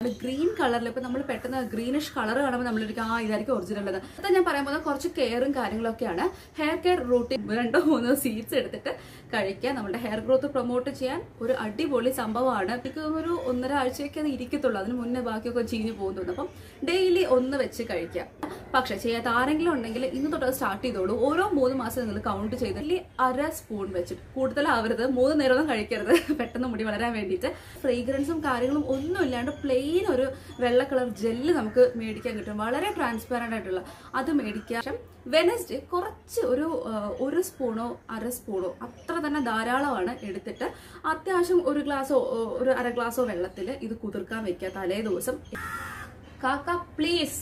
green കളറിൽ ഇപ്പൊ നമ്മൾ പെട്ടെന്ന് ഗ്രീനിഷ് കളർ കാണുമ്പോൾ നമ്മൾ ആ ഇതായിരിക്കും ഒറിജിനൽ എന്ന് അത് ഞാൻ പറയാൻ പോകുന്നത് കുറച്ച് കെയറും കാര്യങ്ങളൊക്കെയാണ് ഹെയർ കെയർ റൂട്ടീൻ രണ്ടോ മൂന്നോ സീഡ്സ് എടുത്തിട്ട് കഴിക്കുക നമ്മുടെ ഹെയർ ഗ്രോത്ത് പ്രൊമോട്ട് ചെയ്യാൻ ഒരു അടിപൊളി സംഭവമാണ് എനിക്ക് ഒരു ഒന്നര ആഴ്ചയൊക്കെ അത് ഇരിക്കത്തുള്ളൂ അതിന് മുന്നേ ബാക്കിയൊക്കെ ചീഞ്ഞു പോകുന്നുണ്ട് അപ്പം ഡെയിലി ഒന്ന് വെച്ച് കഴിക്കുക പക്ഷെ ചെയ്യാത്ത ആരെങ്കിലും ഉണ്ടെങ്കിൽ ഇന്ന് തൊട്ട് അത് സ്റ്റാർട്ട് ചെയ്തോളൂ ഓരോ മൂന്ന് മാസം നിങ്ങൾ കൗണ്ട് ചെയ്ത് ഡെയിലി അര സ്പൂൺ വെച്ചിട്ട് കൂടുതലാവരുത് മൂന്ന് നേരമൊന്നും കഴിക്കരുത് പെട്ടെന്ന് മുടി വളരാൻ വേണ്ടിയിട്ട് ഫ്രേഗ്രൻസും കാര്യങ്ങളും ഒന്നും ഇല്ലാണ്ട് പ്ലെയിൻ ഒരു വെള്ള കളർ ജെല്ല് നമുക്ക് മേടിക്കാൻ കിട്ടും വളരെ ട്രാൻസ്പാരന്റ് ആയിട്ടുള്ള അത് മേടിക്കാം പക്ഷെ വെനസ്ഡേ കുറച്ച് ഒരു ആ, ഒരു സ്പൂണോ അര സ്പൂണോ അത്ര തന്നെ ധാരാളമാണ് എടുത്തിട്ട് അത്യാവശ്യം ഒരു ഗ്ലാസോ ഒരു അര ഗ്ലാസോ വെള്ളത്തിൽ ഇത് കുതിർക്കാൻ വെക്കുക തലേ ദിവസം കാക്ക please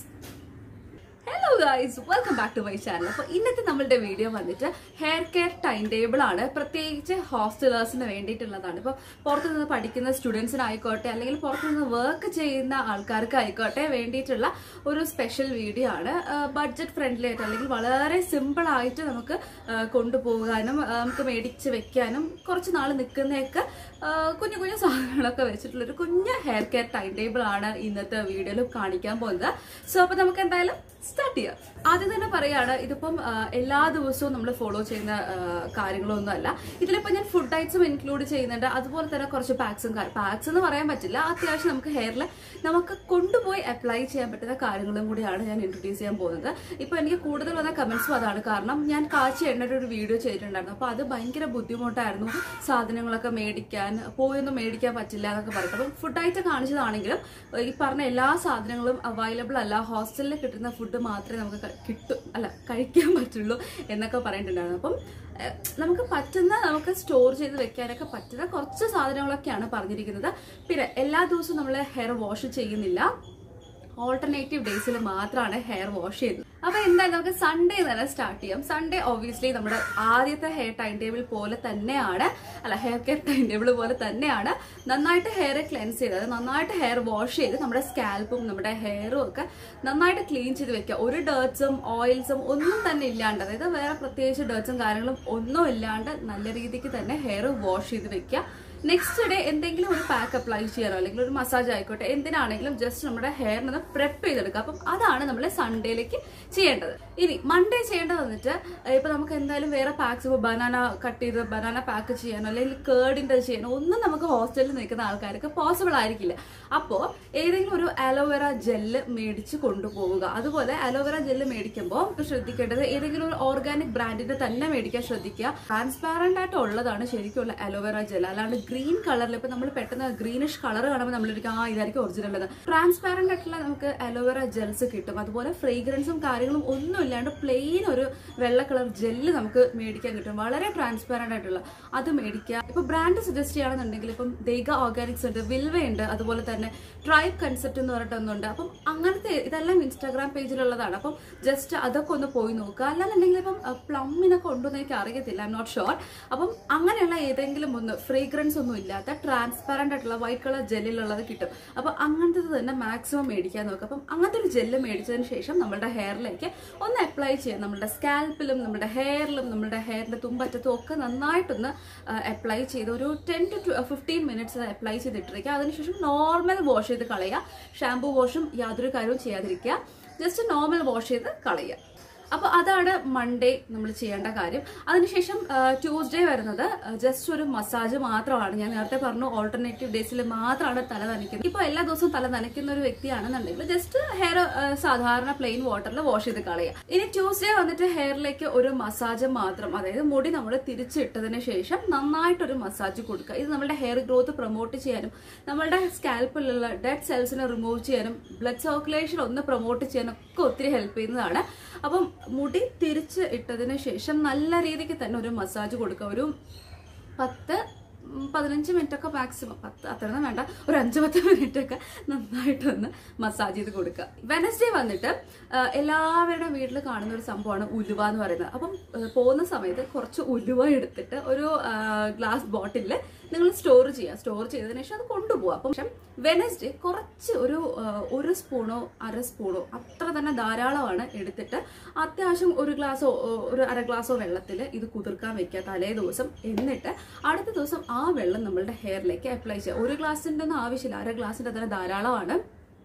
hello guys welcome back to my channel അപ്പോൾ ഇന്നത്തെ നമ്മളുടെ വീഡിയോ വന്നിട്ട് ഹെയർ കെയർ ടൈം ടേബിൾ ആണ് പ്രത്യേകിച്ച് ഹോസ്റ്റലേഴ്സിന് വേണ്ടിയിട്ടുള്ളതാണ് ഇപ്പോൾ പുറത്തു നിന്ന് പഠിക്കുന്ന സ്റ്റുഡൻസിനായിക്കോട്ടെ അല്ലെങ്കിൽ പുറത്തു നിന്ന് വർക്ക് ചെയ്യുന്ന ആൾക്കാർക്ക് ആയിക്കോട്ടെ വേണ്ടിയിട്ടുള്ള ഒരു സ്പെഷ്യൽ വീഡിയോ ആണ് ബഡ്ജറ്റ് ഫ്രണ്ട്ലി ആയിട്ട് അല്ലെങ്കിൽ വളരെ സിമ്പിൾ ആയിട്ട് നമുക്ക് ആ, കൊണ്ടുപോകാനും ആ, നമുക്ക് മേടിച്ച് വെക്കാനും കുറച്ച് നാൾ നിൽക്കുന്നതൊക്കെ കുഞ്ഞു കുഞ്ഞു സാധനങ്ങളൊക്കെ വെച്ചിട്ടുള്ളൊരു കുഞ്ഞ് ഹെയർ കെയർ ടൈം ടേബിൾ ആണ് ഇന്നത്തെ വീഡിയോയിൽ കാണിക്കാൻ പോകുന്നത് സോ അപ്പോൾ നമുക്ക് എന്തായാലും സ്റ്റാർട്ട് ചെയ്യാം ആദ്യം തന്നെ പറയാണ് ഇതിപ്പം ആ, എല്ലാ ദിവസവും നമ്മൾ ഫോളോ ചെയ്യുന്ന ആ, കാര്യങ്ങളൊന്നും അല്ല ഇതിലിപ്പോൾ ഞാൻ ഫുഡ് ഐറ്റംസും ഇൻക്ലൂഡ് ചെയ്യുന്നുണ്ട് അതുപോലെ തന്നെ കുറച്ച് പാക്സും പാക്സ് എന്ന് പറയാൻ പറ്റില്ല അത്യാവശ്യം നമുക്ക് ഹെയറിൽ നമുക്ക് കൊണ്ടുപോയി അപ്ലൈ ചെയ്യാൻ പറ്റുന്ന കാര്യങ്ങളും കൂടിയാണ് ഞാൻ ഇൻട്രൊഡ്യൂസ് ചെയ്യാൻ പോകുന്നത് ഇപ്പോൾ എനിക്ക് കൂടുതൽ വന്ന കമന്റ്സും അതാണ് കാരണം ഞാൻ കാച്ചി എണ്ണയുടെ ഒരു വീഡിയോ ചെയ്തിട്ടുണ്ടായിരുന്നു അപ്പോൾ അത് ഭയങ്കര ബുദ്ധിമുട്ടായിരുന്നു സാധനങ്ങളൊക്കെ മേടിക്കാൻ പോയൊന്നും മേടിക്കാൻ പറ്റില്ല എന്നൊക്കെ പറയും അപ്പം ഫുഡ് ഐറ്റം കാണിച്ചതാണെങ്കിലും ഈ പറഞ്ഞ എല്ലാ സാധനങ്ങളും അവൈലബിൾ അല്ല ഹോസ്റ്റലിൽ കിട്ടുന്ന ഫുഡ് മാത്രമേ നമുക്ക് ക- കിട്ടു അല്ല കഴിക്കാൻ പറ്റുള്ളൂ എന്നൊക്കെ പറഞ്ഞിട്ടുണ്ടായിരുന്നു അപ്പം ഏഹ്, നമുക്ക് പറ്റുന്ന നമുക്ക് സ്റ്റോർ ചെയ്ത് വെക്കാനൊക്കെ പറ്റുന്ന കുറച്ച് സാധനങ്ങളൊക്കെയാണ് പറഞ്ഞിരിക്കുന്നത് പിന്നെ എല്ലാ ദിവസവും നമ്മൾ ഹെയർ വാഷ് ചെയ്യുന്നില്ല ഓൾട്ടർനേറ്റീവ് ഡേയ്സിൽ മാത്രമാണ് ഹെയർ വാഷ് ചെയ്യുന്നത് അപ്പൊ എന്തായാലും നമുക്ക് സൺഡേ തന്നെ സ്റ്റാർട്ട് ചെയ്യാം സൺഡേ ഒബ്വിയസ്ലി നമ്മുടെ ആദ്യത്തെ ഹെയർ ടൈം ടേബിൾ പോലെ തന്നെയാണ് അല്ല ഹെയർ കെയർ ടൈം ടേബിൾ പോലെ തന്നെയാണ് നന്നായിട്ട് ഹെയർ ക്ലെൻസ് ചെയ്ത് അതായത് നന്നായിട്ട് ഹെയർ വാഷ് ചെയ്ത് നമ്മുടെ സ്കാൽപ്പും നമ്മുടെ ഹെയറും ഒക്കെ നന്നായിട്ട് ക്ലീൻ ചെയ്ത് വെക്കുക ഒരു ഡേർട്സും ഓയിൽസും ഒന്നും തന്നെ ഇല്ലാണ്ട് അതായത് വേറെ പ്രത്യേകിച്ച് ഡേർട്സും കാര്യങ്ങളും ഒന്നും ഇല്ലാണ്ട് നല്ല രീതിക്ക് തന്നെ ഹെയർ വാഷ് ചെയ്ത് വെക്കുക നെക്സ്റ്റ് ഡേ എന്തെങ്കിലും ഒരു പാക്ക് അപ്ലൈ ചെയ്യാനോ അല്ലെങ്കിൽ ഒരു മസാജ് ആയിക്കോട്ടെ എന്തിനാണെങ്കിലും ജസ്റ്റ് നമ്മുടെ ഹെയറിന് പ്രെപ്പ് ചെയ്തെടുക്കുക അപ്പം അതാണ് നമ്മൾ സൺഡേയിലേക്ക് ചെയ്യേണ്ടത് ഇനി മൺഡേ ചെയ്യേണ്ടത് വന്നിട്ട് ഇപ്പൊ നമുക്ക് എന്തായാലും വേറെ പാക്സ് ഇപ്പോൾ ബനാന കട്ട് ചെയ്ത് ബനാന പാക്ക് ചെയ്യാനോ അല്ലെങ്കിൽ കേർഡിൻ്റെ ചെയ്യാനോ ഒന്നും നമുക്ക് ഹോസ്റ്റലിൽ നിൽക്കുന്ന ആൾക്കാർക്ക് പോസിബിൾ ആയിരിക്കില്ല അപ്പോൾ ഏതെങ്കിലും ഒരു അലോവേറ ജെല്ല് മേടിച്ച് കൊണ്ടുപോവുക അതുപോലെ അലോവേറ ജെല്ല് മേടിക്കുമ്പോൾ ശ്രദ്ധിക്കേണ്ടത് ഏതെങ്കിലും ഒരു ഓർഗാനിക് ബ്രാൻഡിന്റെ തന്നെ മേടിക്കാൻ ശ്രദ്ധിക്കുക ട്രാൻസ്പാരന്റ് ആയിട്ട് ഉള്ളതാണ് ശരിക്കുള്ള അലോവേറ ജെൽ അല്ലാണ്ട് ഗ്രീൻ കളറിൽ ഇപ്പൊ നമ്മൾ പെട്ടെന്ന് ഗ്രീനിഷ് കളർ കാണുമ്പോൾ നമ്മൾ ആ ഇതായിരിക്കും ഒറിജിനൽ എന്ന് ട്രാൻസ്പാരന്റ് ആയിട്ടുള്ള നമുക്ക് അലോവേറ ജെൽസ് കിട്ടും അതുപോലെ ഫ്രേഗ്രൻസും കാര്യങ്ങളും ഒന്നും ഇല്ലാണ്ട് പ്ലെയിൻ ഒരു വെള്ള കളർ ജെല്ല് നമുക്ക് മേടിക്കാൻ കിട്ടും വളരെ ട്രാൻസ്പാരന്റ് ആയിട്ടുള്ള അത് മേടിക്കുക ഇപ്പൊ ബ്രാൻഡ് സജസ്റ്റ് ചെയ്യുകയാണെന്നുണ്ടെങ്കിൽ ഇപ്പം ദേഗ ഓർഗാനിക്സ് ഉണ്ട് വിൽവ ഉണ്ട് അതുപോലെ തന്നെ ട്രൈബ് കൺസെപ്റ്റ് എന്ന് പറഞ്ഞിട്ടൊന്നുണ്ട് അപ്പം അങ്ങനത്തെ ഇതെല്ലാം ഇൻസ്റ്റാഗ്രാം പേജിലുള്ളതാണ് അപ്പം ജസ്റ്റ് അതൊക്കെ ഒന്ന് പോയി നോക്കുക അല്ലാന്നുണ്ടെങ്കിൽ ഇപ്പം പ്ലമ്മിനൊക്കെ ഉണ്ടോന്ന് എനിക്ക് അറിയത്തില്ല ഐ എം നോട്ട് ഷുവർ അപ്പം അങ്ങനെയുള്ള ഏതെങ്കിലും ഒന്ന് ഫ്രേഗ്രൻസ് ഒന്നും ഇല്ലാത്ത ട്രാൻസ്പാരന്റ് ആയിട്ടുള്ള വൈറ്റ് കളർ ജെല്ലിലുള്ളത് കിട്ടും അപ്പൊ അങ്ങനത്തെ തന്നെ മാക്സിമം മേടിക്കാൻ നോക്കുക അപ്പം അങ്ങനത്തെ ഒരു ജെല്ല് മേടിച്ചതിന് ശേഷം നമ്മുടെ ഹെയറിലേക്ക് ഒന്ന് അപ്ലൈ ചെയ്യാം നമ്മുടെ സ്കാൽപ്പിലും നമ്മുടെ ഹെയറിലും നമ്മുടെ ഹെയറിന്റെ തുമ്പറ്റത്തും ഒക്കെ നന്നായിട്ടൊന്ന് അപ്ലൈ ചെയ്ത് ഒരു ten to fifteen minutes apply ചെയ്തിട്ടിരിക്കുക അതിനുശേഷം നോർമൽ വാഷ് ചെയ്ത് കളയുക ഷാംപൂ വാഷും യാതൊരു കാര്യവും ചെയ്യാതിരിക്കുക ജസ്റ്റ് നോർമൽ വാഷ് ചെയ്ത് കളയുക അപ്പോൾ അതാണ് മൺഡേ നമ്മൾ ചെയ്യേണ്ട കാര്യം അതിനുശേഷം ട്യൂസ്ഡേ വരുന്നത് ജസ്റ്റ് ഒരു മസാജ് മാത്രമാണ് ഞാൻ നേരത്തെ പറഞ്ഞു ഓൾട്ടർനേറ്റീവ് ഡേയ്സിൽ മാത്രമാണ് തല നനയ്ക്കുന്നത് ഇപ്പോൾ എല്ലാ ദിവസവും തല നനയ്ക്കുന്ന ഒരു വ്യക്തിയാണെന്നുണ്ടെങ്കിൽ ജസ്റ്റ് ഹെയർ സാധാരണ പ്ലെയിൻ വാട്ടറിൽ വാഷ് ചെയ്ത് കളയുക ഇനി ട്യൂസ്ഡേ വന്നിട്ട് ഹെയറിലേക്ക് ഒരു മസാജ് മാത്രം അതായത് മുടി നമ്മൾ തിരിച്ചിട്ടതിന് ശേഷം നന്നായിട്ടൊരു മസാജ് കൊടുക്കുക ഇത് നമ്മുടെ ഹെയർ ഗ്രോത്ത് പ്രൊമോട്ട് ചെയ്യാനും നമ്മളുടെ സ്കാൽപ്പിലുള്ള ഡെഡ് സെൽസിനെ റിമൂവ് ചെയ്യാനും ബ്ലഡ് സർക്കുലേഷൻ ഒന്ന് പ്രൊമോട്ട് ചെയ്യാനും ഒക്കെ ഒത്തിരി ഹെൽപ്പ് ചെയ്യുന്നതാണ് അപ്പം മുടി തിരിച്ച് ഇട്ടതിന് ശേഷം നല്ല രീതിക്ക് തന്നെ ഒരു മസാജ് കൊടുക്കുക ഒരു പത്ത് ഉം, പതിനഞ്ച് മിനിറ്റ് ഒക്കെ മാക്സിമം പത്ത് അത്രയൊന്നും വേണ്ട ഒരു അഞ്ച് പത്ത് മിനിറ്റ് ഒക്കെ നന്നായിട്ടൊന്ന് മസാജ് ചെയ്ത് കൊടുക്കുക വെനസ്ഡേ വന്നിട്ട് ആ, എല്ലാവരുടെ വീട്ടിൽ കാണുന്ന ഒരു സംഭവമാണ് ഉലുവ എന്ന് പറയുന്നത് അപ്പം ആ, പോകുന്ന സമയത്ത് കുറച്ച് ഉലുവ എടുത്തിട്ട് ഒരു ഗ്ലാസ് ബോട്ടിലിൽ നിങ്ങൾ സ്റ്റോർ ചെയ്യുക സ്റ്റോർ ചെയ്തതിനു ശേഷം അത് കൊണ്ടുപോകുക അപ്പം പക്ഷെ വെനസ്ഡേ കുറച്ച് ഒരു ആ, ഒരു സ്പൂണോ അര സ്പൂണോ അത്ര തന്നെ ധാരാളമാണ് എടുത്തിട്ട് അത്യാവശ്യം ഒരു ഗ്ലാസോ ഒരു അര ഗ്ലാസോ വെള്ളത്തിൽ ഇത് കുതിർക്കാൻ വെക്കുക തലേ ദിവസം എന്നിട്ട് അടുത്ത ദിവസം ആ വെള്ളം നമ്മളുടെ ഹെയറിലേക്ക് അപ്ലൈ ചെയ്യുക ഒരു ഗ്ലാസിൻ്റെ ഒന്നും ആവശ്യമില്ല അര ഗ്ലാസിൻ്റെ തന്നെ ധാരാളമാണ്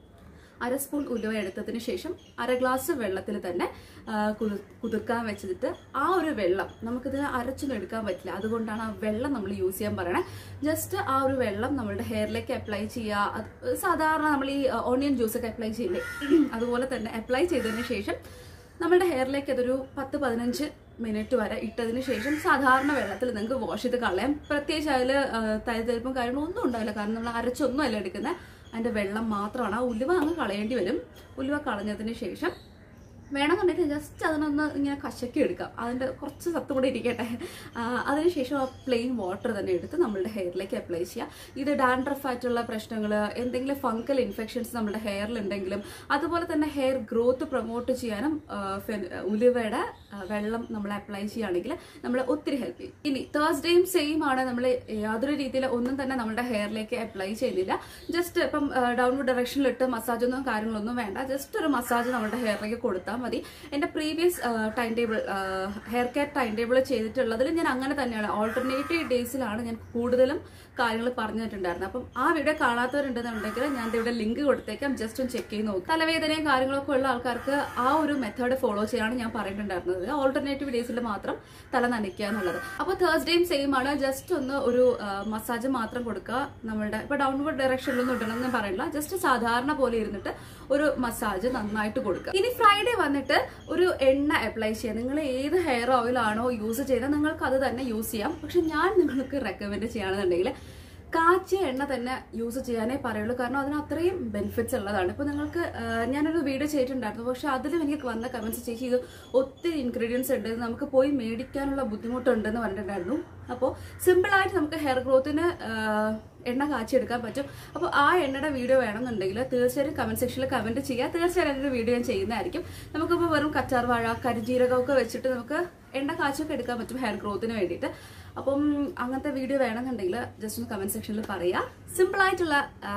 അര സ്പൂൺ ഉലുവ എടുത്തതിന് ശേഷം അര ഗ്ലാസ് വെള്ളത്തിൽ തന്നെ ആ, കുതിർ- കുതിർക്കാൻ വെച്ചിട്ട് ആ ഒരു വെള്ളം നമുക്കിത് അരച്ചൊന്നും എടുക്കാൻ പറ്റില്ല അതുകൊണ്ടാണ് ആ വെള്ളം നമ്മൾ യൂസ് ചെയ്യാൻ പറയണേ ജസ്റ്റ് ആ ഒരു വെള്ളം നമ്മളുടെ ഹെയറിലേക്ക് അപ്ലൈ ചെയ്യുക അത് സാധാരണ നമ്മൾ ഈ ഓണിയൻ ജ്യൂസ് ഒക്കെ അപ്ലൈ ചെയ്യില്ലേ അതുപോലെ തന്നെ അപ്ലൈ ചെയ്തതിന് ശേഷം നമ്മളുടെ ഹെയറിലേക്ക് അതൊരു പത്ത് പതിനഞ്ച് മിനിറ്റ് വരെ ഇട്ടതിന് ശേഷം സാധാരണ വെള്ളത്തിൽ നിങ്ങൾക്ക് വാഷ് ചെയ്ത് കളയാം പ്രത്യേകിച്ച് അതിൽ തരിതരിപ്പും കാര്യങ്ങളും ഒന്നും ഉണ്ടാവില്ല കാരണം നമ്മൾ അരച്ചൊന്നും അല്ല എടുക്കുന്നത് അതിൻ്റെ വെള്ളം മാത്രമാണ് ആ ഉലുവ അങ്ങ് കളയേണ്ടി വരും ഉലുവ കളഞ്ഞതിന് ശേഷം വേണമെന്നുണ്ടെങ്കിൽ ജസ്റ്റ് അതിനൊന്ന് ഇങ്ങനെ കശക്കി എടുക്കാം അതിൻ്റെ കുറച്ച് സത്തും കൂടെ ഇരിക്കട്ടെ ആ, അതിനുശേഷം ആ പ്ലെയിൻ വാട്ടർ തന്നെ എടുത്ത് നമ്മളുടെ ഹെയറിലേക്ക് അപ്ലൈ ചെയ്യുക ഇത് ഡാൻഡ്രഫ് ആയിട്ടുള്ള പ്രശ്നങ്ങൾ എന്തെങ്കിലും ഫംഗൽ ഇൻഫെക്ഷൻസ് നമ്മുടെ ഹെയറിൽ ഉണ്ടെങ്കിലും അതുപോലെ തന്നെ ഹെയർ ഗ്രോത്ത് പ്രൊമോട്ട് ചെയ്യാനും ആ, ഫെ- ഉലുവയുടെ ആ, വെള്ളം നമ്മൾ അപ്ലൈ ചെയ്യുകയാണെങ്കിൽ നമ്മൾ ഒത്തിരി ഹെൽപ്പ് ചെയ്യും ഇനി തേഴ്സ്ഡേയും സെയിം ആണ് നമ്മൾ യാതൊരു രീതിയിൽ ഒന്നും തന്നെ നമ്മുടെ ഹെയറിലേക്ക് അപ്ലൈ ചെയ്യുന്നില്ല ജസ്റ്റ് ഇപ്പം ഡൗൺവേർഡ് ഡയറക്ഷനിലിട്ട് മസാജൊന്നും കാര്യങ്ങളൊന്നും വേണ്ട ജസ്റ്റ് ഒരു മസാജ് നമ്മുടെ ഹെയറിലേക്ക് കൊടുത്താൽ മതി എൻ്റെ previous time table hair care time table ചെയ്തിട്ടുള്ളതിൽ ഞാൻ അങ്ങനെ തന്നെയാണ് ഓൾട്ടർനേറ്റീവ് ഡേയ്സിലാണ് ഞാൻ കൂടുതലും കാര്യങ്ങൾ പറഞ്ഞിട്ടുണ്ടായിരുന്നത് അപ്പം ആ വീഡിയോ കാണാത്തവരുണ്ടെന്നുണ്ടെങ്കിൽ ഞാൻ ഇവിടെ ലിങ്ക് കൊടുത്തേക്കാം ജസ്റ്റ് ഒന്ന് ചെക്ക് ചെയ്ത് നോക്കുക തലവേദനയും കാര്യങ്ങളൊക്കെ ഉള്ള ആൾക്കാർക്ക് ആ ഒരു മെത്തേഡ് ഫോളോ ചെയ്യാനാണ് ഞാൻ പറഞ്ഞിട്ടുണ്ടായിരുന്നത് ഓൾട്ടർനേറ്റീവ് ഡേയ്സിൽ മാത്രം തല നനയ്ക്കുക എന്നുള്ളത് അപ്പോൾ തേഴ്സ്ഡേയും സെയിം ആണ് ജസ്റ്റ് ഒന്ന് ഒരു മസാജ് മാത്രം കൊടുക്കുക നമ്മളുടെ ഇപ്പോൾ ഡൗൺവേർഡ് ഡയറക്ഷനിലൊന്നും ഇടണം എന്ന് പറയില്ല ജസ്റ്റ് സാധാരണ പോലെ ഇരുന്നിട്ട് ഒരു മസാജ് നന്നായിട്ട് കൊടുക്കുക ഇനി ഫ്രൈഡേ വന്നിട്ട് ഒരു എണ്ണ അപ്ലൈ ചെയ്യുക നിങ്ങൾ ഏത് ഹെയർ ഓയിൽ ആണോ യൂസ് ചെയ്താൽ നിങ്ങൾക്ക് അത് തന്നെ യൂസ് ചെയ്യാം പക്ഷെ ഞാൻ നിങ്ങൾക്ക് റെക്കമെൻഡ് ചെയ്യുകയാണെന്നുണ്ടെങ്കിൽ കാച്ചിയ എണ്ണ തന്നെ യൂസ് ചെയ്യാനേ പറയുള്ളൂ കാരണം അതിന് അത്രയും ബെനിഫിറ്റ്സ് ഉള്ളതാണ് ഇപ്പോൾ നിങ്ങൾക്ക് ആ, ഞാനൊരു വീഡിയോ ചെയ്തിട്ടുണ്ടായിരുന്നു പക്ഷെ അതിലും എനിക്ക് വന്ന കമൻസ് ചേച്ചി ഇത് ഒത്തിരി ഇൻഗ്രീഡിയൻസ് ഉണ്ട് ഇത് നമുക്ക് പോയി മേടിക്കാനുള്ള ബുദ്ധിമുട്ടുണ്ടെന്ന് പറഞ്ഞിട്ടുണ്ടായിരുന്നു അപ്പോൾ സിമ്പിളായിട്ട് നമുക്ക് ഹെയർ ഗ്രോത്തിന് എണ്ണ കാച്ചിയെടുക്കാൻ പറ്റും അപ്പോൾ ആ എണ്ണയുടെ വീഡിയോ വേണമെന്നുണ്ടെങ്കിൽ തീർച്ചയായും കമന്റ് സെക്ഷനിൽ കമന്റ് ചെയ്യുക തീർച്ചയായും അതിൻ്റെ വീഡിയോ ഞാൻ ചെയ്യുന്നതായിരിക്കും നമുക്കിപ്പോൾ വെറും കച്ചാർ വാഴ കരിജീരകമൊക്കെ വെച്ചിട്ട് നമുക്ക് എണ്ണ കാച്ചൊക്കെ എടുക്കാൻ പറ്റും ഹെയർ ഗ്രോത്തിന് വേണ്ടിയിട്ട് അപ്പം അങ്ങനത്തെ വീഡിയോ വേണമെന്നുണ്ടെങ്കിൽ ജസ്റ്റ് ഒന്ന് കമന്റ് സെക്ഷനിൽ പറയുക സിമ്പിൾ ആയിട്ടുള്ള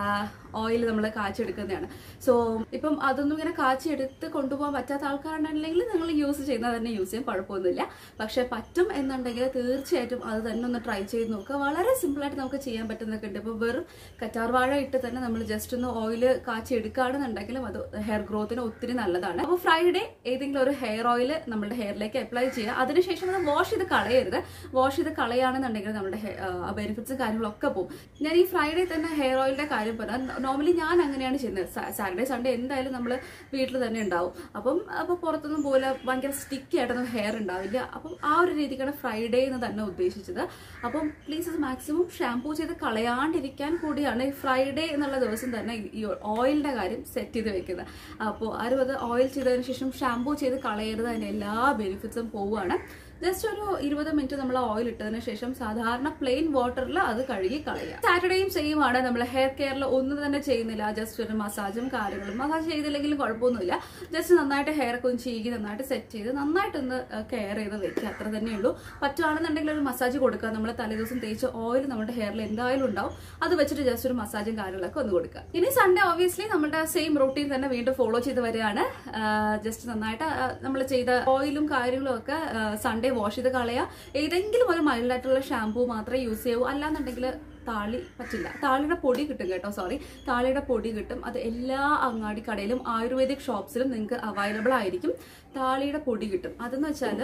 ഓയിൽ നമ്മൾ കാച്ചെടുക്കുന്നതാണ് സോ ഇപ്പം അതൊന്നും ഇങ്ങനെ കാച്ചെടുത്ത് കൊണ്ടുപോകാൻ പറ്റാത്ത ആൾക്കാരുണ്ടെങ്കിൽ നിങ്ങൾ യൂസ് ചെയ്യുന്നത് തന്നെ യൂസ് ചെയ്യാൻ കുഴപ്പമൊന്നുമില്ല പക്ഷെ പറ്റും എന്നുണ്ടെങ്കിൽ തീർച്ചയായിട്ടും അത് തന്നെ ഒന്ന് ട്രൈ ചെയ്ത് നോക്കുക വളരെ സിമ്പിൾ ആയിട്ട് നമുക്ക് ചെയ്യാൻ പറ്റുന്നൊക്കെ ഉണ്ട് ഇപ്പോൾ വെറും കറ്റാർവാഴ ഇട്ട് തന്നെ നമ്മൾ ജസ്റ്റ് ഒന്ന് ഓയിൽ കാച്ചി എടുക്കുകയാണെന്നുണ്ടെങ്കിലും അത് ഹെയർ ഗ്രോത്തിന് ഒത്തിരി നല്ലതാണ് അപ്പോൾ ഫ്രൈഡേ ഏതെങ്കിലും ഒരു ഹെയർ ഓയിൽ നമ്മുടെ ഹെയറിലേക്ക് അപ്ലൈ ചെയ്യുക അതിനുശേഷം അത് വാഷ് ചെയ്ത് കളയരുത് വാഷ് ചെയ്ത് കളയുകയാണെന്നുണ്ടെങ്കിൽ നമ്മുടെ ബെനിഫിറ്റ്സ് കാര്യങ്ങളൊക്കെ പോകും ഞാൻ ഈ ഫ്രൈഡേ തന്നെ ഹെയർ ഓയിലിന്റെ കാര്യം പറഞ്ഞാൽ നോർമലി ഞാൻ അങ്ങനെയാണ് ചെയ്യുന്നത് സാറ്റർഡേ സൺഡേ എന്തായാലും നമ്മൾ വീട്ടിൽ തന്നെ ഉണ്ടാവും അപ്പം അപ്പോൾ പുറത്തൊന്നും പോലെ ഭയങ്കര സ്റ്റിക്കി ആയിട്ടൊന്നും ഹെയർ ഉണ്ടാവില്ല അപ്പം ആ ഒരു രീതിക്കാണ് ഫ്രൈഡേ എന്ന് തന്നെ ഉദ്ദേശിച്ചത് അപ്പം പ്ലീസ് അത് മാക്സിമം ഷാംപൂ ചെയ്ത് കളയാണ്ടിരിക്കാൻ കൂടിയാണ് ഈ ഫ്രൈഡേ എന്നുള്ള ദിവസം തന്നെ ഈ ഓയിലിന്റെ കാര്യം സെറ്റ് ചെയ്ത് വെക്കുന്നത് അപ്പോൾ ആരും അത് ഓയിൽ ചെയ്തതിന് ശേഷം ഷാംപൂ ചെയ്ത് കളയരുത് അതിന്റെ എല്ലാ ബെനിഫിറ്റ്സും പോവുകയാണ് ജസ്റ്റ് ഒരു ഇരുപത് മിനിറ്റ് നമ്മൾ ഓയിൽ ഇട്ടതിന് ശേഷം സാധാരണ പ്ലെയിൻ വാട്ടറിൽ അത് കഴുകി കളയുക സാറ്റർഡേയും സെയിം ആണ് നമ്മൾ ഹെയർ കെയറിൽ ഒന്നും തന്നെ ചെയ്യുന്നില്ല ജസ്റ്റ് ഒരു മസാജും കാര്യങ്ങളും മസാജ് ചെയ്തില്ലെങ്കിലും കുഴപ്പമൊന്നുമില്ല ജസ്റ്റ് നന്നായിട്ട് ഹെയർ ഒക്കെ ഒന്ന് ചീകി നന്നായിട്ട് സെറ്റ് ചെയ്ത് നന്നായിട്ടൊന്ന് കെയർ ചെയ്ത് വെക്കുക അത്ര തന്നെ ഉള്ളൂ പറ്റുവാണെന്നുണ്ടെങ്കിൽ ഒരു മസാജ് കൊടുക്കുക നമ്മൾ തലേദിവസം തേച്ച് ഓയിൽ നമ്മുടെ ഹെയറിൽ എന്തായാലും ഉണ്ടാവും അത് വെച്ചിട്ട് ജസ്റ്റ് ഒരു മസാജും കാര്യങ്ങളൊക്കെ ഒന്ന് കൊടുക്കുക ഇനി സൺഡേ ഓബിയസ്ലി നമ്മുടെ സെയിം റൂട്ടീൻ തന്നെ വീണ്ടും ഫോളോ ചെയ്ത് വരികയാണ് ജസ്റ്റ് നന്നായിട്ട് നമ്മൾ ചെയ്ത ഓയിലും കാര്യങ്ങളും ഒക്കെ സൺഡേ വാഷ് ചെയ്ത് കളയുക ഏതെങ്കിലും ഒരു മൈൽഡ് ആയിട്ടുള്ള ഷാമ്പൂ മാത്രമേ യൂസ് ചെയ്യൂ അല്ലാന്നുണ്ടെങ്കിൽ താളി പറ്റില്ല താളിയുടെ പൊടി കിട്ടും കേട്ടോ സോറി താളിയുടെ പൊടി കിട്ടും അത് എല്ലാ അങ്ങാടി കടയിലും ആയുർവേദിക് ഷോപ്സിലും നിങ്ങൾക്ക് അവൈലബിൾ ആയിരിക്കും താളിയുടെ പൊടി കിട്ടും അതെന്ന് വെച്ചാൽ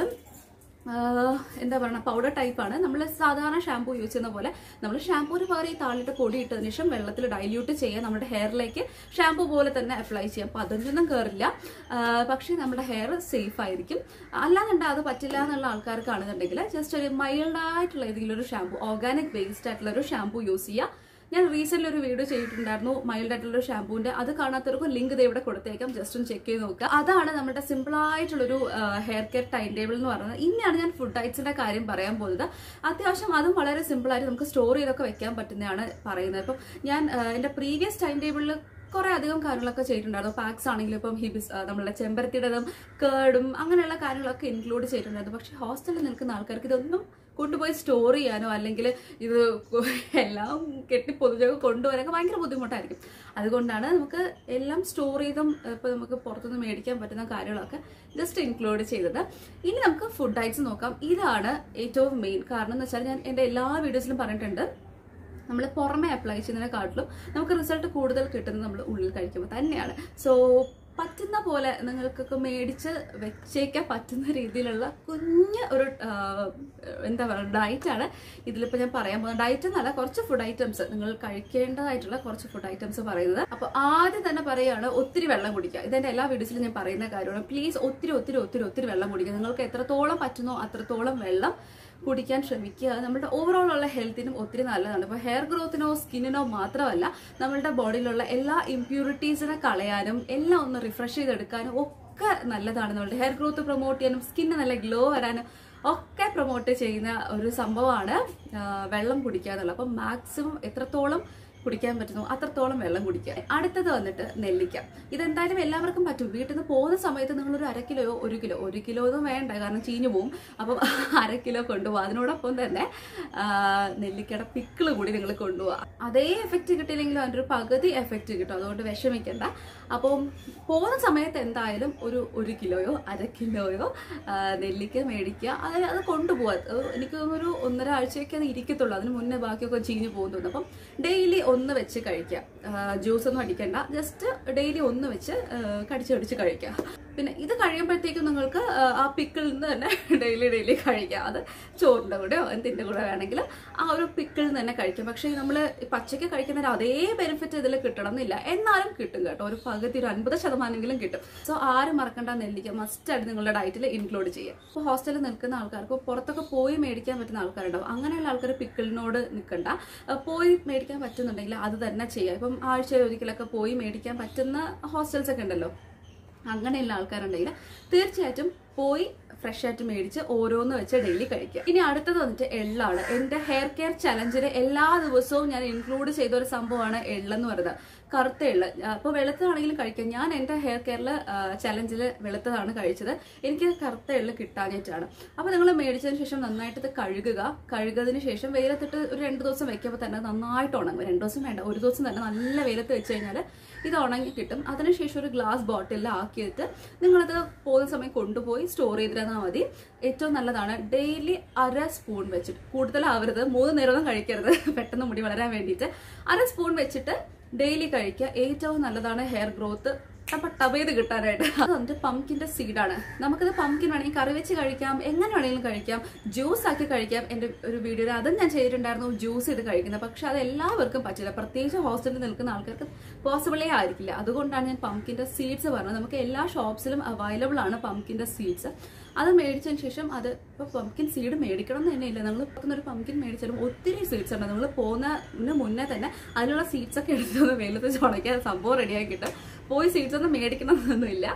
ആഹ് എന്താ പറയുക പൗഡർ ടൈപ്പാണ് നമ്മൾ സാധാരണ ഷാമ്പൂ യൂസ് ചെയ്യുന്ന പോലെ നമ്മൾ ഷാമ്പൂന് പകരം ഈ താളിട്ട് പൊടി ഇട്ടതിന് ശേഷം വെള്ളത്തിൽ ഡൈല്യൂട്ട് ചെയ്യുക നമ്മുടെ ഹെയറിലേക്ക് ഷാമ്പൂ പോലെ തന്നെ അപ്ലൈ ചെയ്യാം അപ്പോൾ അതൊന്നും കയറില്ല ആഹ് പക്ഷേ നമ്മുടെ ഹെയർ സേഫ് ആയിരിക്കും അല്ലാന്നുണ്ടെങ്കിൽ അത് പറ്റില്ല എന്നുള്ള ആൾക്കാർക്കാണെന്നുണ്ടെങ്കിൽ ജസ്റ്റ് ഒരു മൈൽഡ് ആയിട്ടുള്ള ഏതെങ്കിലും ഒരു ഷാമ്പൂ ഓർഗാനിക് ബേസ്ഡ് ആയിട്ടുള്ള ഒരു ഷാമ്പൂ യൂസ് ചെയ്യുക ഞാൻ റീസെന്റ് ഒരു വീഡിയോ ചെയ്തിട്ടുണ്ടായിരുന്നു മൈൽഡ് ആയിട്ടുള്ള ഒരു ഷാമ്പൂവിന്റെ അത് കാണാത്തവർക്കും ലിങ്ക് ഇത് ഇവിടെ കൊടുത്തേക്കാം ജസ്റ്റ് ഒന്ന് ചെക്ക് ചെയ്ത് നോക്കുക അതാണ് നമ്മുടെ സിമ്പിൾ ആയിട്ടുള്ളൊരു ഹെയർ കെയർ ടൈം ടേബിൾ എന്ന് പറയുന്നത് ഇനിയാണ് ഞാൻ ഫുഡ് ഡയറ്റ്സിന്റെ കാര്യം പറയാൻ പോകുന്നത് അത്യാവശ്യം അതും വളരെ സിമ്പിൾ ആയിട്ട് നമുക്ക് സ്റ്റോർ ചെയ്തൊക്കെ വെക്കാൻ പറ്റുന്നതാണ് പറയുന്നത് ഇപ്പം ഞാൻ ആ, എന്റെ പ്രീവിയസ് ടൈം ടേബിളിൽ കുറെ അധികം കാര്യങ്ങളൊക്കെ ചെയ്തിട്ടുണ്ടായിരുന്നു പാക്സ് ആണെങ്കിലും ഇപ്പം ഹിബിസ് ആ, നമ്മളുടെ ചെമ്പരത്തിയുടേതും കേടും അങ്ങനെയുള്ള കാര്യങ്ങളൊക്കെ ഇൻക്ലൂഡ് ചെയ്തിട്ടുണ്ടായിരുന്നു പക്ഷെ ഹോസ്റ്റലിൽ നിൽക്കുന്ന ആൾക്കാർക്ക് ഇതൊന്നും കൊണ്ടുപോയി സ്റ്റോർ ചെയ്യാനോ അല്ലെങ്കിൽ ഇത് കൊ- എല്ലാം കെട്ടി പൊതുജൊക്കെ കൊണ്ടുവരാനൊക്കെ ഭയങ്കര ബുദ്ധിമുട്ടായിരിക്കും അതുകൊണ്ടാണ് നമുക്ക് എല്ലാം സ്റ്റോർ ചെയ്തും ഇപ്പോൾ നമുക്ക് പുറത്തുനിന്ന് മേടിക്കാൻ പറ്റുന്ന കാര്യങ്ങളൊക്കെ ജസ്റ്റ് ഇൻക്ലൂഡ് ചെയ്തത് ഇനി നമുക്ക് ഫുഡ് ഐറ്റ്സ് നോക്കാം ഇതാണ് ഏറ്റവും മെയിൻ കാരണം എന്ന് വെച്ചാൽ ഞാൻ എൻ്റെ എല്ലാ വീഡിയോസിലും പറഞ്ഞിട്ടുണ്ട് നമ്മൾ പുറമെ അപ്ലൈ ചെയ്യുന്നതിനെക്കാട്ടിലും നമുക്ക് റിസൾട്ട് കൂടുതൽ കിട്ടുന്നത് നമ്മൾ ഉള്ളിൽ കഴിക്കുമ്പോൾ തന്നെയാണ് സോ പറ്റുന്ന പോലെ നിങ്ങൾക്കൊക്കെ മേടിച്ച് വെച്ചേക്കാൻ പറ്റുന്ന രീതിയിലുള്ള കുഞ്ഞ് ഒരു ആ, എന്താ പറയുക ഡയറ്റാണ് ഇതിലിപ്പോൾ ഞാൻ പറയാൻ പോകുന്നത് ഡയറ്റ് എന്നല്ല കുറച്ച് ഫുഡ് ഐറ്റംസ് നിങ്ങൾ കഴിക്കേണ്ടതായിട്ടുള്ള കുറച്ച് ഫുഡ് ഐറ്റംസ് പറയുന്നത് അപ്പോൾ ആദ്യം തന്നെ പറയുകയാണ് ഒത്തിരി വെള്ളം കുടിക്കുക ഇതെൻ്റെ എല്ലാ വീഡിയോസിലും ഞാൻ പറയുന്ന കാര്യമാണ് പ്ലീസ് ഒത്തിരി ഒത്തിരി ഒത്തിരി ഒത്തിരി വെള്ളം കുടിക്കുക നിങ്ങൾക്ക് എത്രത്തോളം പറ്റുന്നോ അത്രത്തോളം വെള്ളം കുടിക്കാൻ ശ്രമിക്കുക അത് നമ്മുടെ ഓവറോൾ ഉള്ള ഹെൽത്തിനും ഒത്തിരി നല്ലതാണ് ഇപ്പോൾ ഹെയർ ഗ്രോത്തിനോ സ്കിന്നിനോ മാത്രമല്ല നമ്മളുടെ ബോഡിയിലുള്ള എല്ലാ ഇമ്പ്യൂരിറ്റീസിനെ കളയാനും എല്ലാം ഒന്ന് റിഫ്രഷ് ചെയ്തെടുക്കാനും ഒക്കെ നല്ലതാണ് നമ്മളുടെ ഹെയർ ഗ്രോത്ത് പ്രൊമോട്ട് ചെയ്യാനും സ്കിന്ന് നല്ല ഗ്ലോ വരാനും ഒക്കെ പ്രൊമോട്ട് ചെയ്യുന്ന ഒരു സംഭവമാണ് ആ, വെള്ളം കുടിക്കുക എന്നുള്ളത് അപ്പം മാക്സിമം എത്രത്തോളം കുടിക്കാൻ പറ്റുന്നു അത്രത്തോളം വെള്ളം കുടിക്കുക അടുത്തത് വന്നിട്ട് നെല്ലിക്ക ഇതെന്തായാലും എല്ലാവർക്കും പറ്റും വീട്ടിൽ നിന്ന് പോകുന്ന സമയത്ത് നിങ്ങൾ ഒരു അര കിലോയോ ഒരു കിലോ ഒരു കിലോ ഒന്നും വേണ്ട കാരണം ചീഞ്ഞു പോവും അപ്പം അര കിലോ കൊണ്ടുപോകുക അതിനോടൊപ്പം തന്നെ ആ, നെല്ലിക്കയുടെ പിക്കിള് കൂടി നിങ്ങൾ കൊണ്ടുപോകുക അതേ എഫക്റ്റ് കിട്ടിയില്ലെങ്കിലും അതിൻ്റെ ഒരു പകുതി എഫക്റ്റ് കിട്ടും അതുകൊണ്ട് വിഷമിക്കണ്ട അപ്പം പോകുന്ന സമയത്ത് എന്തായാലും ഒരു ഒരു കിലോയോ അര കിലോയോ ആ, നെല്ലിക്ക മേടിക്കുക അത് അത് കൊണ്ടുപോകാം അത് എനിക്ക് തോന്നുന്നു ഒരു ഒന്നര ആഴ്ചയൊക്കെ അത് ഇരിക്കത്തുള്ളൂ അതിന് മുന്നേ ബാക്കിയൊക്കെ ചീഞ്ഞു പോകുന്നുണ്ട് അപ്പം ഡെയിലി ഒന്ന് വെച്ച് കഴിക്കുക ജ്യൂസ് ഒന്നും അടിക്കണ്ട ജസ്റ്റ് ഡെയിലി ഒന്ന് വെച്ച് ആ, കടിച്ച് കടിച്ച് കഴിക്കുക പിന്നെ ഇത് കഴിയുമ്പോഴത്തേക്കും നിങ്ങൾക്ക് ആ, ആ പിക്കിളിൽ നിന്ന് തന്നെ ഡെയിലി ഡെയിലി കഴിക്കാം അത് ചോറിൻ്റെ കൂടെയോ എന്തിൻ്റെ കൂടെ വേണമെങ്കിൽ ആ ഒരു പിക്കിളിൽ നിന്ന് തന്നെ കഴിക്കാം പക്ഷേ നമ്മൾ പച്ചയ്ക്ക് കഴിക്കുന്നതിന് അതേ ബെനിഫിറ്റ് ഇതിൽ കിട്ടണം എന്നില്ല എന്നാലും കിട്ടും കേട്ടോ ഒരു പകുതി ഒരു അൻപത് ശതമാനമെങ്കിലും കിട്ടും സോ ആരും മറക്കണ്ട നെല്ലിക്ക മസ്റ്റ് ആയിട്ട് നിങ്ങളുടെ ഡയറ്റിൽ ഇൻക്ലൂഡ് ചെയ്യുക ഇപ്പോൾ ഹോസ്റ്റലിൽ നിൽക്കുന്ന ആൾക്കാർക്ക് പുറത്തൊക്കെ പോയി മേടിക്കാൻ പറ്റുന്ന ആൾക്കാരുണ്ടാവും അങ്ങനെയുള്ള ആൾക്കാർ പിക്കിളിനോട് നിൽക്കണ്ട ആ, പോയി മേടിക്കാൻ പറ്റുന്നുണ്ടെങ്കിൽ അത് തന്നെ ചെയ്യുക ഇപ്പം ആഴ്ചയിൽ ഒരിക്കലൊക്കെ പോയി മേടിക്കാൻ പറ്റുന്ന ഹോസ്റ്റൽസ് ഒക്കെ ഉണ്ടല്ലോ അങ്ങനെയുള്ള ആൾക്കാരുണ്ടെങ്കിൽ തീർച്ചയായിട്ടും പോയി ഫ്രഷ് ആയിട്ട് മേടിച്ച് ഓരോന്ന് വെച്ച് ഡെയിലി കഴിക്കുക ഇനി അടുത്തത് വന്നിട്ട് എള്ളാണ് എൻ്റെ ഹെയർ കെയർ ചലഞ്ചിൽ എല്ലാ ദിവസവും ഞാൻ ഇൻക്ലൂഡ് ചെയ്ത ഒരു സംഭവമാണ് എള്ളെന്ന് പറയുന്നത് കറുത്ത എള്ള് അപ്പോൾ വെളുത്തതാണെങ്കിലും കഴിക്കാം ഞാൻ എൻ്റെ ഹെയർ കെയറിൽ ചലഞ്ചിൽ വെളുത്തതാണ് കഴിച്ചത് എനിക്ക് കറുത്ത എള്ള് കിട്ടാനായിട്ടാണ് അപ്പോൾ നിങ്ങൾ മേടിച്ചതിന് ശേഷം നന്നായിട്ട് ഇത് കഴുകുക കഴുകുന്നതിന് ശേഷം വെയിലത്തിട്ട് ഒരു രണ്ട് ദിവസം വെക്കുമ്പോൾ തന്നെ നന്നായിട്ട് ഉണങ്ങും രണ്ട് ദിവസം വേണ്ട ഒരു ദിവസം തന്നെ നല്ല വെയിലത്ത് വെച്ച് കഴിഞ്ഞാൽ ഇത് ഉണങ്ങി കിട്ടും അതിനുശേഷം ഒരു ഗ്ലാസ് ബോട്ടിലിൽ ആക്കിയിട്ട് നിങ്ങളത് പോകുന്ന സമയം കൊണ്ടുപോയി സ്റ്റോർ ചെയ്തിരുന്നാൽ മതി ഏറ്റവും നല്ലതാണ് ഡെയിലി അര സ്പൂൺ വെച്ചിട്ട് കൂടുതലാവരുത് മൂന്ന് നേരമൊന്നും കഴിക്കരുത് പെട്ടെന്ന് മുടി വളരാൻ വേണ്ടിയിട്ട് അര സ്പൂൺ വെച്ചിട്ട് ഡെയിലി കഴിക്കുക ഏറ്റവും നല്ലതാണ് ഹെയർ ഗ്രോത്ത് ടപ്പ ടബ് ചെയ്ത് കിട്ടാനായിട്ട് അത് വന്നിട്ട് പംകിന്റെ സീഡാണ് നമുക്കത് പംകിൻ വേണമെങ്കിൽ കറി വെച്ച് കഴിക്കാം എങ്ങനെ വേണമെങ്കിലും കഴിക്കാം ജ്യൂസ് ആക്കി കഴിക്കാം എൻ്റെ ഒരു വീഡിയോയിൽ അതും ഞാൻ ചെയ്തിട്ടുണ്ടായിരുന്നു ജ്യൂസ് ചെയ്ത് കഴിക്കുന്നത് പക്ഷെ അത് എല്ലാവർക്കും പറ്റില്ല പ്രത്യേകിച്ച് ഹോസ്റ്റലിൽ നിൽക്കുന്ന ആൾക്കാർക്ക് പോസിബിളേ ആയിരിക്കില്ല അതുകൊണ്ടാണ് ഞാൻ പംകിന്റെ സീഡ്സ് പറഞ്ഞത് നമുക്ക് എല്ലാ ഷോപ്സിലും അവൈലബിൾ ആണ് പംകിന്റെ സീഡ്സ് അത് മേടിച്ചതിന് ശേഷം അത് ഇപ്പോൾ പംകിൻ സീഡ് മേടിക്കണം എന്ന് തന്നെ ഇല്ല നമ്മൾ പുറത്തുനിന്ന് ഒരു പംകിൻ മേടിച്ചാലും ഒത്തിരി സീഡ്സ് ഉണ്ട് നമ്മൾ പോകുന്നതിന് മുന്നേ തന്നെ അതിനുള്ള സീഡ്സ് ഒക്കെ എടുത്ത് വെയിലത്ത് ചുണയ്ക്കാൻ സംഭവം റെഡിയാക്കി കിട്ടും പോയി സീഡ്സ് ഒന്നും മേടിക്കണമെന്നൊന്നുമില്ല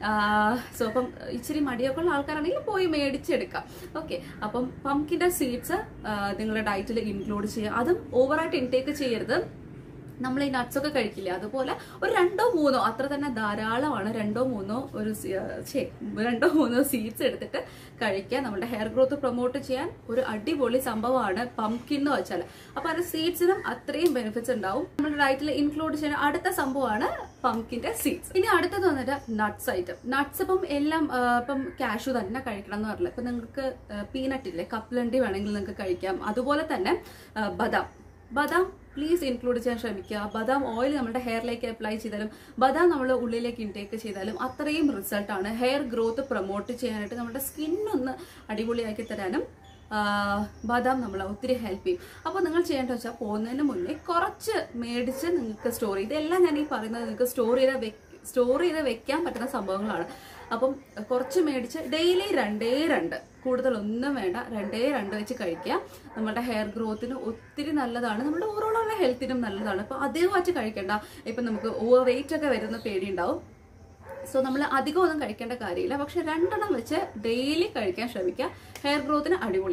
സോ അപ്പം ഇച്ചിരി മടിയൊക്കെ ഉള്ള ആൾക്കാരാണെങ്കിൽ പോയി മേടിച്ചെടുക്കാം ഓക്കെ അപ്പം പംകിൻ്റെ സീഡ്സ് നിങ്ങളുടെ ഡയറ്റിൽ ഇൻക്ലൂഡ് ചെയ്യുക അതും ഓവറായിട്ട് ഇൻടേക്ക് ചെയ്യരുത് നമ്മൾ ഈ nuts ഒക്കെ കഴിക്കില്ലേ അതുപോലെ ഒരു രണ്ടോ മൂന്നോ അത്ര തന്നെ ധാരാളമാണ് രണ്ടോ മൂന്നോ ഒരു സി- ആ, ഛേ, രണ്ടോ മൂന്നോ സീഡ്സ് എടുത്തിട്ട് കഴിക്കുക നമ്മുടെ ഹെയർ ഗ്രോത്ത് പ്രൊമോട്ട് ചെയ്യാൻ ഒരു അടിപൊളി സംഭവമാണ് പംകിൻ എന്ന് വെച്ചാൽ അപ്പൊ അത് സീഡ്സിനും അത്രയും ബെനിഫിറ്റ്സ് ഉണ്ടാവും നമ്മുടെ ഡയറ്റിൽ ഇൻക്ലൂഡ് ചെയ്യുന്ന അടുത്ത സംഭവമാണ് പംകിന്റെ സീഡ്സ് ഇനി അടുത്തത് വന്നിട്ട് നട്ട്സ് ഐറ്റം നട്ട്സ് ഇപ്പം എല്ലാം ആ, ഇപ്പം കാഷു തന്നെ കഴിക്കണം എന്ന് പറഞ്ഞില്ല ഇപ്പൊ നിങ്ങൾക്ക് പീനട്ട് ഇല്ലേ കപ്പലണ്ടി വേണമെങ്കിൽ നിങ്ങൾക്ക് കഴിക്കാം അതുപോലെ തന്നെ ആ, ബദാം ബദാം പ്ലീസ് ഇൻക്ലൂഡ് ചെയ്യാൻ ശ്രമിക്കുക ബദാം ഓയിൽ നമ്മുടെ ഹെയറിലേക്ക് അപ്ലൈ ചെയ്താലും ബദാം നമ്മൾ ഉള്ളിലേക്ക് ഇൻടേക്ക് ചെയ്താലും അത്രയും റിസൾട്ടാണ് ഹെയർ ഗ്രോത്ത് പ്രൊമോട്ട് ചെയ്യാനായിട്ട് നമ്മുടെ സ്കിന്നൊന്ന് അടിപൊളിയാക്കി തരാനും ആ, ബദാം നമ്മളെ ഒത്തിരി ഹെൽപ്പ് ചെയ്യും അപ്പോൾ നിങ്ങൾ ചെയ്യേണ്ടത് വെച്ചാൽ പോകുന്നതിന് മുന്നേ കുറച്ച് മേടിച്ച് നിങ്ങൾക്ക് സ്റ്റോർ ചെയ്ത് ഇതെല്ലാം ഞാൻ ഈ പറയുന്നത് നിങ്ങൾക്ക് സ്റ്റോർ ചെയ്ത് വെക്ക് സ്റ്റോർ ചെയ്ത് വെക്കാൻ പറ്റുന്ന സംഭവങ്ങളാണ് അപ്പം കുറച്ച് മേടിച്ച് ഡെയിലി രണ്ടേ രണ്ട് കൂടുതലൊന്നും വേണ്ട രണ്ടേ രണ്ട് വെച്ച് കഴിക്കുക നമ്മുടെ ഹെയർ ഗ്രോത്തിന് ഒത്തിരി നല്ലതാണ് നമ്മുടെ ഓവറോളുള്ള ഹെൽത്തിനും നല്ലതാണ് അപ്പോൾ അധികമായിട്ട് കഴിക്കേണ്ട ഇപ്പം നമുക്ക് ഓവർ വെയിറ്റ് ഒക്കെ വരുന്ന പേടിയുണ്ടാവും സോ നമ്മൾ അധികം ഒന്നും കഴിക്കേണ്ട കാര്യമില്ല പക്ഷെ രണ്ടെണ്ണം വെച്ച് ഡെയിലി കഴിക്കാൻ ശ്രമിക്കുക ഹെയർ ഗ്രോത്തിന് അടിപൊളിയാണ്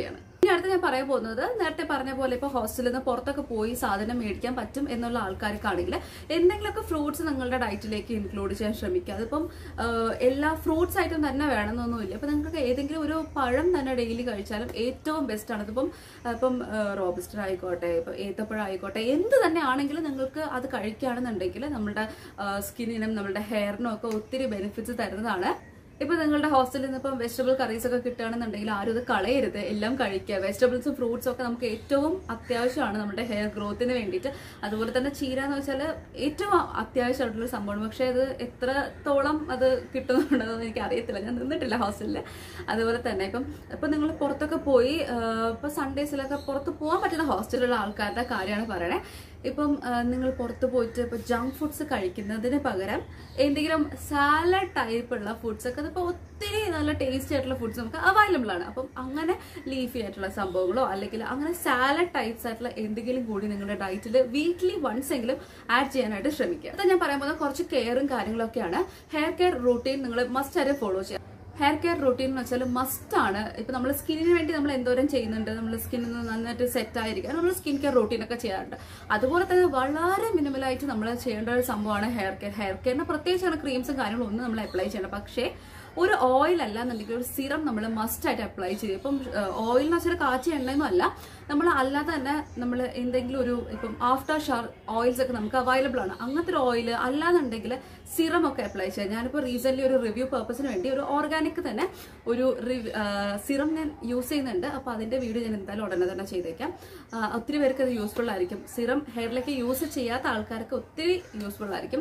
ഇനി അടുത്ത് ഞാൻ പറയാൻ പോകുന്നത് നേരത്തെ പറഞ്ഞ പോലെ ഇപ്പൊ ഹോസ്റ്റലിൽ നിന്ന് പുറത്തൊക്കെ പോയി സാധനം മേടിക്കാൻ പറ്റും എന്നുള്ള ആൾക്കാർക്കാണെങ്കിൽ എന്തെങ്കിലുമൊക്കെ ഫ്രൂട്ട്സ് നിങ്ങളുടെ ഡയറ്റിലേക്ക് ഇൻക്ലൂഡ് ചെയ്യാൻ ശ്രമിക്കുക അതിപ്പം ആഹ്, എല്ലാ ഫ്രൂട്ട്സ് ആയിട്ടും തന്നെ വേണമെന്നൊന്നുമില്ല അപ്പൊ നിങ്ങൾക്ക് ഏതെങ്കിലും ഒരു പഴം തന്നെ ഡെയിലി കഴിച്ചാലും ഏറ്റവും ബെസ്റ്റ് ആണ് ഇതിപ്പം ഇപ്പം റോബസ്റ്റർ ആയിക്കോട്ടെ ഇപ്പൊ ഏത്തപ്പഴം ആയിക്കോട്ടെ എന്ത് തന്നെ ആണെങ്കിലും നിങ്ങൾക്ക് അത് കഴിക്കുകയാണെന്നുണ്ടെങ്കിൽ നമ്മുടെ സ്കിന്നിനും നമ്മുടെ ഹെയറിനും ഒക്കെ ഒത്തിരി ബെനിഫിറ്റ്സ് തരുന്നതാണ് ഇപ്പൊ നിങ്ങളുടെ ഹോസ്റ്റലിൽ നിന്ന് ഇപ്പം വെജിറ്റബിൾ കറീസ് ഒക്കെ കിട്ടുകയാണെന്നുണ്ടെങ്കിൽ ആരും ഇത് കളയരുത് എല്ലാം കഴിക്കുക വെജിറ്റബിൾസും ഫ്രൂട്ട്സും ഒക്കെ നമുക്ക് ഏറ്റവും അത്യാവശ്യമാണ് നമ്മുടെ ഹെയർ ഗ്രോത്തിന് വേണ്ടിയിട്ട് അതുപോലെ തന്നെ ചീര എന്ന് വെച്ചാൽ ഏറ്റവും അത്യാവശ്യമായിട്ടുള്ള സംഭവമാണ് പക്ഷേ അത് എത്രത്തോളം അത് കിട്ടുന്നുണ്ടെന്ന് എനിക്ക് അറിയത്തില്ല ഞാൻ നിന്നിട്ടില്ല ഹോസ്റ്റലിൽ അതുപോലെ തന്നെ ഇപ്പം ഇപ്പം നിങ്ങൾ പുറത്തൊക്കെ പോയി ആഹ് ഇപ്പൊ സൺഡേസിലൊക്കെ പുറത്ത് പോകാൻ പറ്റുന്ന ഹോസ്റ്റലിലുള്ള ആൾക്കാരുടെ കാര്യമാണ് പറയണേ ഇപ്പം ആ, നിങ്ങൾ പുറത്ത് പോയിട്ട് ഇപ്പൊ ജങ്ക് ഫുഡ്സ് കഴിക്കുന്നതിന് പകരം എന്തെങ്കിലും സാലഡ് ടൈപ്പ് ഉള്ള ഫുഡ്സ് ഒക്കെ അതിപ്പോ ഒത്തിരി നല്ല ടേസ്റ്റി ആയിട്ടുള്ള ഫുഡ്സ് നമുക്ക് അവൈലബിൾ ആണ് അപ്പം അങ്ങനെ ലീഫി ആയിട്ടുള്ള സംഭവങ്ങളോ അല്ലെങ്കിൽ അങ്ങനെ സാലഡ് ടൈപ്സ് ആയിട്ടുള്ള എന്തെങ്കിലും കൂടി നിങ്ങളുടെ ഡയറ്റിൽ വീക്ക്ലി വൺസ് എങ്കിലും ആഡ് ചെയ്യാനായിട്ട് ശ്രമിക്കുക അത് ഞാൻ പറയാൻ പോകുന്നത് കുറച്ച് കെയറും കാര്യങ്ങളൊക്കെയാണ് ഹെയർ കെയർ റൂട്ടീൻ നിങ്ങൾ മസ്റ്റ് ആയിട്ട് ഫോളോ ചെയ്യുക ഹെയർ കെയർ റൂട്ടീൻ എന്ന് വെച്ചാൽ മസ്റ്റ് ആണ് ഇപ്പൊ നമ്മൾ സ്കിന്നിന് വേണ്ടി നമ്മൾ എന്തോരം ചെയ്യുന്നുണ്ട് നമ്മൾ സ്കിന്നിൽ നിന്ന് നന്നായിട്ട് സെറ്റ് ആയിരിക്കാൻ നമ്മൾ സ്കിൻ കെയർ റൂട്ടീൻ ഒക്കെ ചെയ്യാറുണ്ട് അതുപോലെ തന്നെ വളരെ മിനിമലായിട്ട് നമ്മൾ ചെയ്യേണ്ട ഒരു സംഭവമാണ് ഹെയർ കെയർ ഹെയർ കെയറിന് പ്രത്യേകിച്ചാണ് ക്രീംസും കാര്യങ്ങളും ഒന്നും നമ്മൾ അപ്ലൈ ചെയ്യണം പക്ഷേ ഒരു ഓയിൽ അല്ല എന്നുണ്ടെങ്കിൽ ഒരു സിറം നമ്മൾ മസ്റ്റ് ആയിട്ട് അപ്ലൈ ചെയ്യും ഇപ്പം ഓയിൽ എന്ന് വെച്ചാൽ കാച്ചിയ എണ്ണയൊന്നും അല്ല നമ്മൾ അല്ലാതെ തന്നെ നമ്മൾ എന്തെങ്കിലും ഒരു ഇപ്പം ആഫ്റ്റർ ഷവർ ഓയിൽസ് ഒക്കെ നമുക്ക് അവൈലബിൾ ആണ് അങ്ങനത്തെ ഒരു ഓയിൽ അല്ലാന്നുണ്ടെങ്കിൽ സിറം ഒക്കെ അപ്ലൈ ചെയ്യാം ഞാനിപ്പോൾ റീസെന്റ് ഒരു റിവ്യൂ പർപ്പസിന് വേണ്ടി ഒരു ഓർഗാനിക് തന്നെ ഒരു സിറം ഞാൻ യൂസ് ചെയ്യുന്നുണ്ട് അപ്പോൾ അതിന്റെ വീഡിയോ ഞാൻ എന്തായാലും ഉടനെ തന്നെ ചെയ്തേക്കാം ആ, ഒത്തിരി പേർക്ക് അത് യൂസ്ഫുൾ ആയിരിക്കും സിറം ഹെയറിലേക്ക് യൂസ് ചെയ്യാത്ത ആൾക്കാർക്ക് ഒത്തിരി യൂസ്ഫുൾ ആയിരിക്കും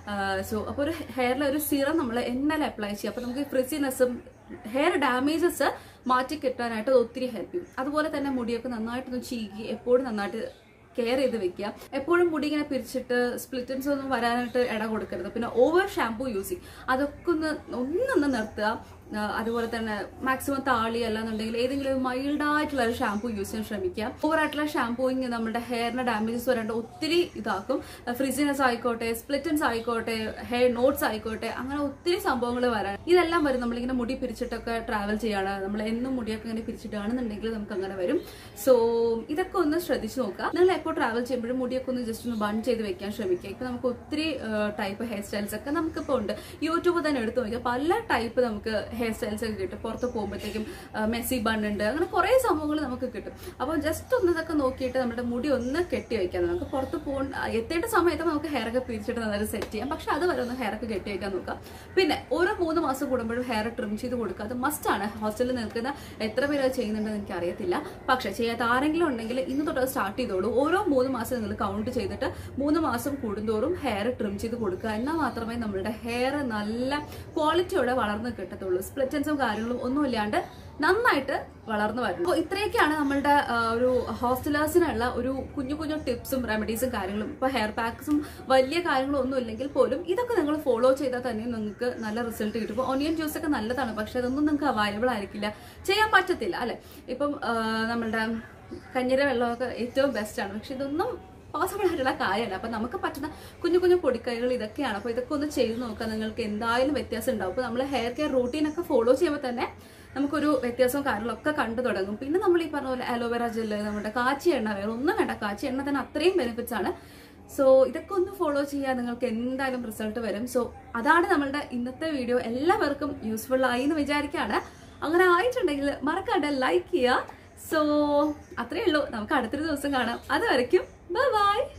സോ അപ്പോൾ ഒരു ഹെയറിൽ ഒരു സിറം നമ്മൾ എന്നാലും അപ്ലൈ ചെയ്യാം അപ്പോൾ നമുക്ക് ഫ്രിസിനെസ്സും ഹെയർ ഡാമേജസ് മാറ്റി കിട്ടാനായിട്ട് അത് ഒത്തിരി ഹെൽപ്പ് ചെയ്യും അതുപോലെ തന്നെ മുടിയൊക്കെ നന്നായിട്ടൊന്ന് ചീകി എപ്പോഴും നന്നായിട്ട് കെയർ ചെയ്ത് വെക്കുക എപ്പോഴും മുടി ഇങ്ങനെ പിരിച്ചിട്ട് സ്പ്ലിറ്റൻസ് ഒന്നും വരാനായിട്ട് ഇട കൊടുക്കരുത് പിന്നെ ഓവർ ഷാമ്പൂ യൂസ് ചെയ്യും അതൊക്കെ ഒന്ന് ഒന്നൊന്ന് നിർത്തുക ആ, അതുപോലെ തന്നെ മാക്സിമം താളി അല്ലാന്നുണ്ടെങ്കിൽ ഏതെങ്കിലും മൈൽഡ് ആയിട്ടുള്ള ഒരു ഷാമ്പൂ യൂസ് ചെയ്യാൻ ശ്രമിക്കുക ഓവർ ആയിട്ടുള്ള ഷാമ്പൂയിങ് നമ്മുടെ ഹെയറിന് ഡാമേജസ് വരാണ്ട് ഒത്തിരി ഇതാക്കും ഫ്രിസിനെസ് ആയിക്കോട്ടെ സ്പ്ലിറ്റൻസ് ആയിക്കോട്ടെ ഹെയർ നോട്ട്സ് ആയിക്കോട്ടെ അങ്ങനെ ഒത്തിരി സംഭവങ്ങൾ വരാൻ ഇതെല്ലാം വരും നമ്മളിങ്ങനെ മുടി പിരിച്ചിട്ടൊക്കെ ട്രാവൽ ചെയ്യാണ് നമ്മൾ എന്നും മുടിയൊക്കെ ഇങ്ങനെ പിരിച്ചിട്ടാണെന്നുണ്ടെങ്കിൽ നമുക്ക് അങ്ങനെ വരും സോ ഇതൊക്കെ ഒന്ന് ശ്രദ്ധിച്ചു നോക്കുക നിങ്ങൾ എപ്പോൾ ട്രാവൽ ചെയ്യുമ്പോഴും മുടിയൊക്കെ ഒന്ന് ജസ്റ്റ് ഒന്ന് ബൺ ചെയ്ത് വെക്കാൻ ശ്രമിക്കുക ഇപ്പൊ നമുക്ക് ഒത്തിരി ടൈപ്പ് ഹെയർ സ്റ്റൈൽസ് ഒക്കെ നമുക്കിപ്പോൾ ഉണ്ട് യൂട്യൂബ് തന്നെ എടുത്തു നോക്കിയാൽ പല ടൈപ്പ് നമുക്ക് ഹെയർ സ്റ്റൈൽസ് ഒക്കെ കിട്ടും പുറത്ത് പോകുമ്പോഴത്തേക്കും മെസ്സി ബൺ ഉണ്ട് അങ്ങനെ കുറേ സംഭവങ്ങൾ നമുക്ക് കിട്ടും അപ്പോൾ ജസ്റ്റ് ഒന്ന് ഇതൊക്കെ നോക്കിയിട്ട് നമ്മുടെ മുടി ഒന്ന് കെട്ടി വെക്കാം നമുക്ക് പുറത്ത് പോകേണ്ട എത്തേണ്ട സമയത്ത് നമുക്ക് ഹെയർ ഒക്കെ പിരിച്ചിട്ട് നന്നായിട്ട് സെറ്റ് ചെയ്യാം പക്ഷെ അത് വരെ ഒന്ന് ഹെയർ ഒക്കെ കെട്ടി വെക്കാൻ നോക്കാം പിന്നെ ഓരോ മൂന്ന് മാസം കൂടുമ്പോഴും ഹെയർ ട്രിം ചെയ്ത് കൊടുക്കുക അത് മസ്റ്റ് ആണ് ഹോസ്റ്റലിൽ നിൽക്കുന്ന എത്ര പേര് അത് ചെയ്യുന്നുണ്ടെന്ന് എനിക്ക് അറിയത്തില്ല പക്ഷെ ചെയ്യാത്ത ആരെങ്കിലും ഉണ്ടെങ്കിൽ ഇന്ന് തൊട്ട് സ്റ്റാർട്ട് ചെയ്തോളൂ ഓരോ മൂന്ന് മാസം നിങ്ങൾ കൗണ്ട് ചെയ്തിട്ട് മൂന്ന് മാസം കൂടുന്തോറും ഹെയർ ട്രിം ചെയ്ത് കൊടുക്കുക എന്നാൽ മാത്രമേ നമ്മളുടെ ഹെയർ നല്ല ക്വാളിറ്റിയോടെ വളർന്ന് കിട്ടത്തുള്ളൂ സ്പ്ലിറ്റൻസും കാര്യങ്ങളും ഒന്നും ഇല്ലാണ്ട് നന്നായിട്ട് വളർന്നു വരും അപ്പോൾ ഇത്രയൊക്കെയാണ് നമ്മളുടെ ആ, ഒരു ഹോസ്റ്റലേഴ്സിനുള്ള ഒരു കുഞ്ഞു കുഞ്ഞു ടിപ്സും റെമഡീസും കാര്യങ്ങളും ഇപ്പോൾ ഹെയർ പാക്സും വലിയ കാര്യങ്ങളും ഒന്നും ഇല്ലെങ്കിൽ പോലും ഇതൊക്കെ നിങ്ങൾ ഫോളോ ചെയ്താൽ തന്നെ നിങ്ങൾക്ക് നല്ല റിസൾട്ട് കിട്ടും ഇപ്പോൾ ഒനിയൻ ജ്യൂസ് ഒക്കെ നല്ലതാണ് പക്ഷെ അതൊന്നും നിങ്ങൾക്ക് അവൈലബിൾ ആയിരിക്കില്ല ചെയ്യാൻ പറ്റത്തില്ല അല്ലെ ഇപ്പം ആ, നമ്മളുടെ കഞ്ഞിര വെള്ളമൊക്കെ ഏറ്റവും ബെസ്റ്റാണ് പക്ഷെ ഇതൊന്നും പോസിബിൾ ആയിട്ടുള്ള കാര്യമല്ല അപ്പൊ നമുക്ക് പറ്റുന്ന കുഞ്ഞു കുഞ്ഞു പൊടിക്കൈകൾ ഇതൊക്കെയാണ് അപ്പൊ ഇതൊക്കെ ഒന്ന് ചെയ്ത് നോക്കാം നിങ്ങൾക്ക് എന്തായാലും വ്യത്യാസം ഉണ്ടാവും അപ്പൊ നമ്മൾ ഹെയർ കെയർ റൂട്ടീൻ ഒക്കെ ഫോളോ ചെയ്യുമ്പോൾ തന്നെ നമുക്കൊരു വ്യത്യാസവും കാര്യങ്ങളൊക്കെ കണ്ടു തുടങ്ങും പിന്നെ നമ്മൾ ഈ പറഞ്ഞ പോലെ അലോവേറ ജെല്ല് നമ്മുടെ കാച്ചി എണ്ണ വേറെ ഒന്നും വേണ്ട കാച്ചി എണ്ണ തന്നെ അത്രയും ബെനിഫിറ്റ്സ് ആണ് സോ ഇതൊക്കെ ഒന്ന് ഫോളോ ചെയ്യാൻ നിങ്ങൾക്ക് എന്തായാലും റിസൾട്ട് വരും സോ അതാണ് നമ്മളുടെ ഇന്നത്തെ വീഡിയോ എല്ലാവർക്കും യൂസ്ഫുൾ ആയി എന്ന് വിചാരിക്കുകയാണ് അങ്ങനെ ആയിട്ടുണ്ടെങ്കിൽ മറക്കാണ്ട് ലൈക്ക് ചെയ്യുക സോ അത്രയേ ഉള്ളൂ നമുക്ക് അടുത്തൊരു ദിവസം കാണാം അതുവരയ്ക്കും ബൈ ബൈ